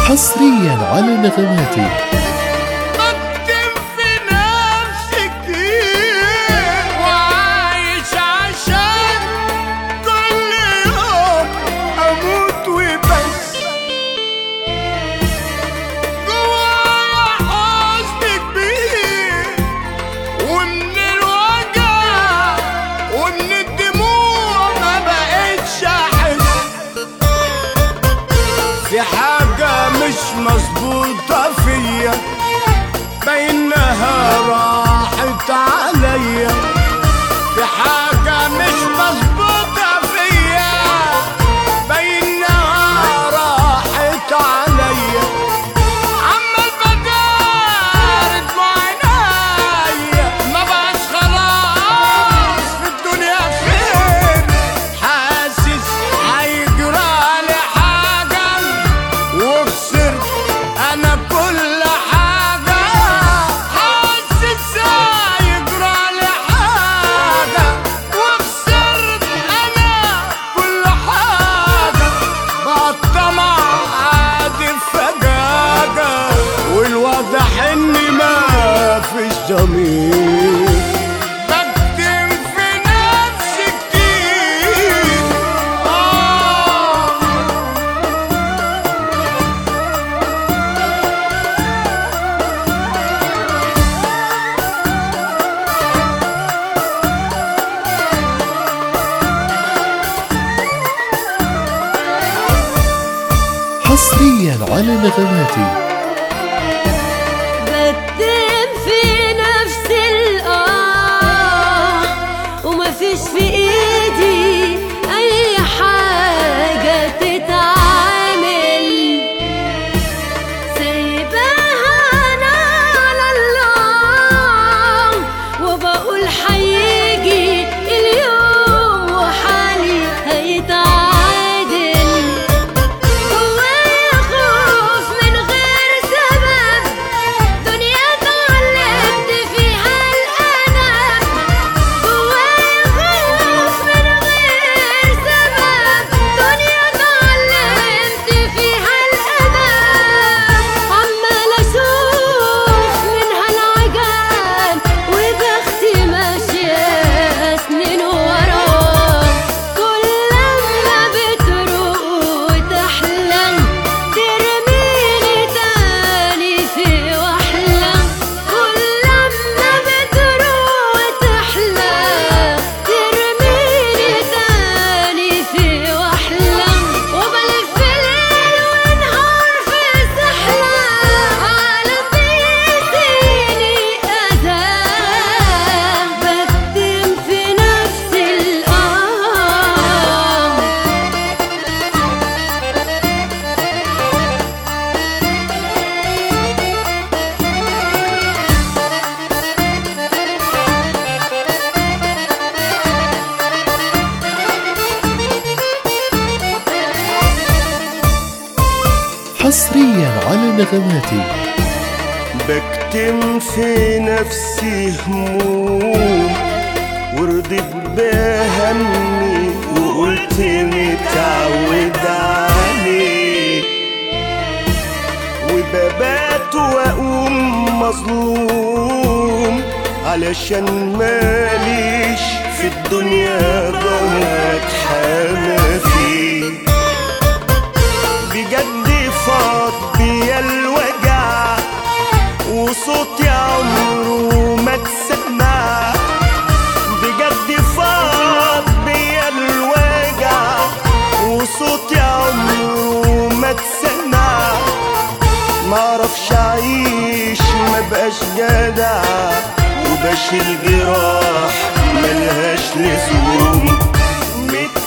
حصريا على نغماتي بكتم في نفسي كتير وعايش عشان كل يوم اموت وبس جوايا حزن كبير ومن الوجع ومن الدموع ما بقتش احس في حاجة مش مظبوطة فيا بينها راحت عليا في حاجة مش مظبوطة فيا بينها راحت عليا عمال بدار دموع عينيا ما بقاش خلاص في الدنيا خير حاسس هيجرالي حاجة وخسرت انا كل حاجة حاسس هيجرالي حاجة وخسرت انا كل حاجة بقى الطمع عادي فجاجة والواضح اني ما فيش ضمير بكتم في نفسي كتير آه حصريا على نغماتي بكتم في نفسي الآه ومفيش في إيدي أي حاجة تتعامل سايباها أنا على الله وبقول هيجي اليوم وحالي هيتعادل جوايا خوف من غير سبب دنيا اتعلمت فيها الألم جوايا خوف من غير سبب دنيا اتعلمت فيها الألم عمال أشوف منها العجب وبختي ماشية سنين وراه كل لما بتروق وتحلم ترميني تاني في وأحلم كل لما بتروق وتحلم ترميني تاني في وأحلم وبلف ليل ونهار في سحلة عالم بيديني أذى بكتم في نفسي الآه حصريا على نغماتي بكتم في نفسي هموم ورضيت بهمي وقلت متعود عليه وببات واقوم مظلوم علشان ماليش في الدنيا ضهر اتحامى فيه بجد فاض بيا الوجع وصوتي عمره ما اتسمع بجد فاض بيا الوجع وصوتي عمره ما اتسمع معرفش اعيش ما بقاش جدع وبشيل جراح ملهاش لزوم متعود